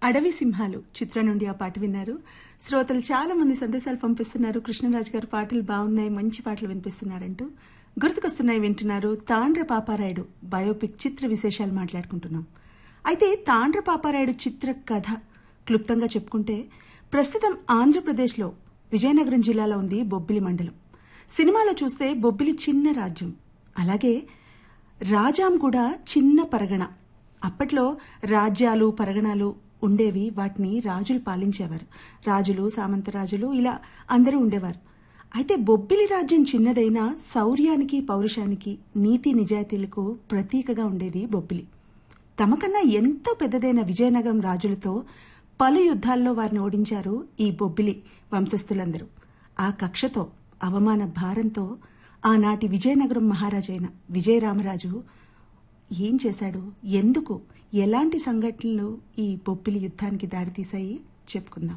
అడవి సింహాలు చిత్రం నుండి ఆ పాట విన్నారు శ్రోతలు చాలా మంది సందేశాలు పంపిస్తున్నారు కృష్ణరాజు గారు పాటలు బాగున్నాయి మంచి పాటలు వినిపిస్తున్నారంటూ గుర్తుకొస్తున్నాయి వింటున్నారు తాండ్ర పాపారాయుడు బయోపిక్ చిత్ర విశేషాలు మాట్లాడుకుంటున్నాం అయితే తాండ్ర పాపారాయుడు చిత్ర కథ క్లుప్తంగా చెప్పుకుంటే ప్రస్తుతం ఆంధ్రప్రదేశ్లో విజయనగరం జిల్లాలో ఉంది బొబ్బిలి మండలం సినిమాలో చూస్తే బొబ్బిలి చిన్న రాజ్యం అలాగే రాజాం కూడా చిన్న పరగణ అప్పట్లో రాజ్యాలు పరగణాలు ఉండేవి వాటిని రాజులు పాలించేవారు రాజులు సామంతరాజులు ఇలా అందరూ ఉండేవారు అయితే బొబ్బిలి రాజ్యం చిన్నదైనా శౌర్యానికి పౌరుషానికి నీతి నిజాయితీలకు ప్రతీకగా ఉండేది బొబ్బిలి తమకన్నా ఎంతో పెద్దదైన విజయనగరం రాజులతో పలు యుద్ధాల్లో వారిని ఓడించారు ఈ బొబ్బిలి వంశస్థులందరూ ఆ కక్షతో అవమాన భారంతో ఆనాటి విజయనగరం మహారాజైన విజయరామరాజు ఏం చేశాడు ఎందుకు ఎలాంటి సంఘటనలు ఈ బొబ్బిలి యుద్ధానికి దారితీశాయి చెప్పుకుందాం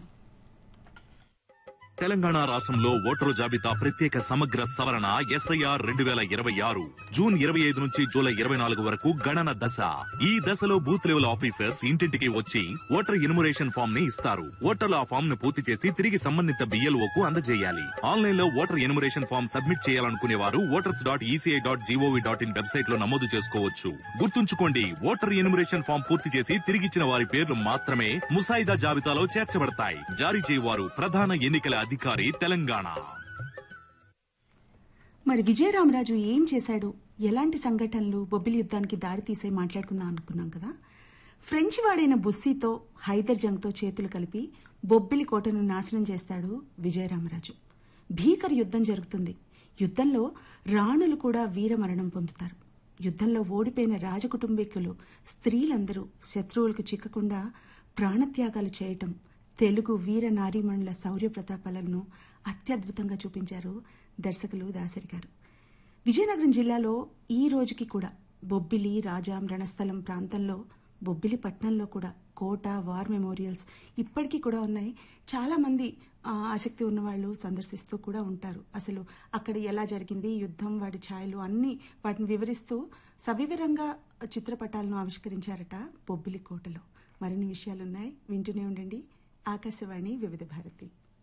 తెలంగాణ రాష్ట్రంలో ఓటరు జాబితా ప్రత్యేక సమగ్ర సవరణ ఎస్ఐఆర్ రెండు వేల ఇరవై ఆరు జూన్ ఇరవై ఐదు నుంచి జూలై ఇరవై నాలుగు వరకు గణన దశ ఈ దశలో బూత్ లెవెల్ ఆఫీసర్స్ ఇంటింటికి వచ్చి ఓటర్ ఇన్మురేషన్ ఫామ్ ని ఇస్తారు ఓటర్లు ఆ ఫామ్ ను పూర్తి చేసి తిరిగి సంబంధిత బిఎల్ఓ కు అందజేయాలి ఆన్లైన్ లో ఓటర్ ఇన్మురేషన్ ఫామ్ సబ్మిట్ చేయాలనుకునే వారు voters dot ECI dot gov dot in website లో నమోదు చేసుకోవచ్చు గుర్తుంచుకోండి ఓటర్ ఇన్మురేషన్ ఫామ్ పూర్తి చేసి తిరిగిచ్చిన వారి పేర్లు మాత్రమే ముసాయిదా జాబితాలో చేర్చబడతాయి జారీ చేయవారు ప్రధాన ఎన్నికల అధికారి తెలంగాణ మరి విజయరామరాజు ఏం చేశాడు ఎలాంటి సంఘటనలు బొబ్బిలి యుద్ధానికి దారితీసే మాట్లాడుకుందాం అనుకున్నాం కదా ఫ్రెంచ్ వాడైన బుస్సీతో హైదర్ జంగ్తో చేతులు కలిపి బొబ్బిలి కోటను నాశనం చేస్తాడు విజయరామరాజు భీకర యుద్ధం జరుగుతుంది యుద్ధంలో రాణులు కూడా వీరమరణం పొందుతారు యుద్ధంలో ఓడిపోయిన రాజకుటుంబీకులు స్త్రీలందరూ శత్రువులకు చిక్కకుండా ప్రాణత్యాగాలు చేయటం తెలుగు వీర నారీమణుల శౌర్య ప్రతాపాలను అత్యద్భుతంగా చూపించారు దర్శకులు దాసరి గారు విజయనగరం జిల్లాలో ఈ రోజుకి కూడా బొబ్బిలి రాజాం రణస్థలం ప్రాంతంలో బొబ్బిలి పట్టణంలో కూడా కోట వార్ మెమోరియల్స్ ఇప్పటికీ కూడా ఉన్నాయి చాలా మంది ఆ, ఆసక్తి ఉన్నవాళ్ళు సందర్శిస్తూ కూడా ఉంటారు అసలు అక్కడ ఎలా జరిగింది యుద్ధం వాటి ఛాయలు అన్ని వాటిని వివరిస్తూ సవివరంగా చిత్రపటాలను ఆవిష్కరించారట బొబ్బిలి కోటలో మరిన్ని విషయాలున్నాయి వింటూనే ఉండండి ఆకాశవాణి వివిధ భారతి